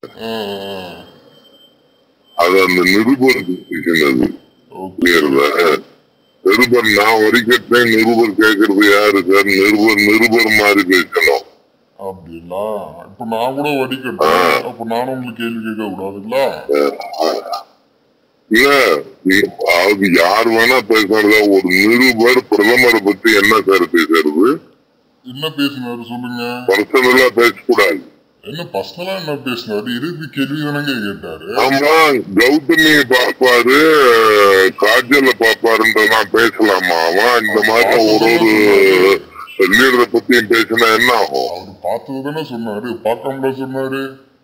ஆ, அது அந்த நிருபருக்கு பேசினது ஓகே புரியுறதா நிருபர் நான் வரி கட்டேன் நிருபர் கேட்கறது யாரு சார் நிருபர் நிருபர் மாதிரி பேசணும் அப்படிங்களா இப்ப நான் கூட வடி கட்டேன் அப்ப நானும் உங்களுக்கு கேள்வி கேட்க கூடாதுங்களா இல்ல நீ- அது யார் வேணா பேசுறதா ஒரு நிருபர் பிரதமரை பத்தி என்ன சார் பேசுறது என்ன பேசினாரு சொல்லுங்க பர்சனலா பேசக்கூடாது என்ன பர்சனலா என்ன பேசினாரு இறுதி கேள்வி தானங்க கேட்டாரு ஆமா கௌதமி பாப்பாரு காஜல பாப்பாருன்றதான் பேசலாமா அவன் இந்த மாதிரி ஒரு ஒரு லீடரை பத்தியும் பேசினா என்ன ஆகும் அவரு பார்த்தது தானே சொன்னாரு பார்க்காம சொன்னாரு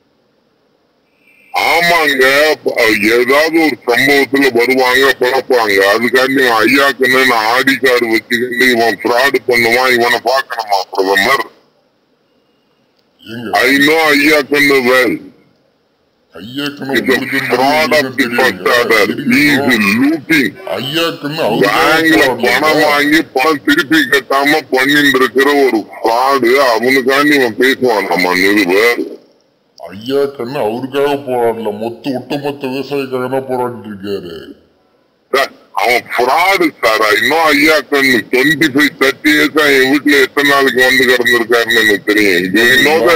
ஆமாங்க ப- ஏதாவது ஒரு சம்பவத்துல வருவாங்க பிறப்பாங்க அதுக்காண்டி இவன் ஐயாக்குன்னு ஆடி கார்டு வச்சுக்கிட்டு இவன் ஃப்ராடு பண்ணுவான் இவனை பார்க்கணுமா பிரதமர் எங்க ஐ நோ ஐயாக்குன்னு வெல் ஐயாக்குன்னு It's a உங்களுக்கு fraud of the first order. He is looting. ஐயாக்குன்னு பேங்க்ல பணம் அவரு வாங்கி பணம் திருப்பி கட்டாம பண்ணிட்டு இருக்கிற ஒரு ஃப்ராடு அவனுக்காண்டி இவன் பேசுவான் நம்ம நிருபர் ஐயாக்குன்னு அவருக்காக போராடல மொத்த ஒட்டுமொத்த விவசாயிக்காக தான் போராடிட்டு இருக்காரு சார், அவன் ஃப்ராடு சார் இன்னும் ஐயா கண்ணு டுவெண்ட்டி ஃபைவ் தேர்ட்டி இயர்ஸா என் வீட்டுல எத்தனை நாளைக்கு வந்து கிடந்திருக்காருன்னு எனக்கு தெரியும் இது இன்னொரு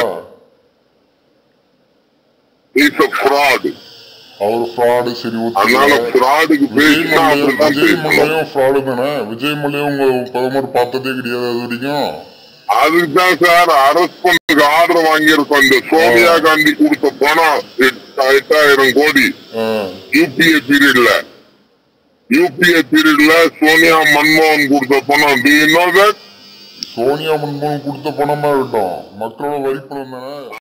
இஸ் அ ஃப்ராடு அவர் ஃப்ராடு சரி அதனால ஓகே ஃப்ராடுக்கு விஜய் பேசினா மல்லையும் அப்படிதான் விஜய் பேசணும் மல்லையும் ஃப்ராடு தானே விஜய் மல்லையும் உங்க பிரதமர் பார்த்ததே கிடையாது அது வரைக்கும் அதுக்குதான் சார் அரெஸ்ட் பண்ணதுக்கு ஆர்டர் வாங்கியிருக்கோம் இந்த சோனியா காந்தி கொடுத்த பணம் எட்டு- எட்டாயிரம் கோடி யூபிஏ பீரியட்ல யூபிஏ பீரியட்ல சோனியா மன்மோகன் கொடுத்த பணம் do you know that Sonia மன்மோகன் கொடுத்த பணமா இருக்கட்டும் மக்களோட வரி பணம் தானே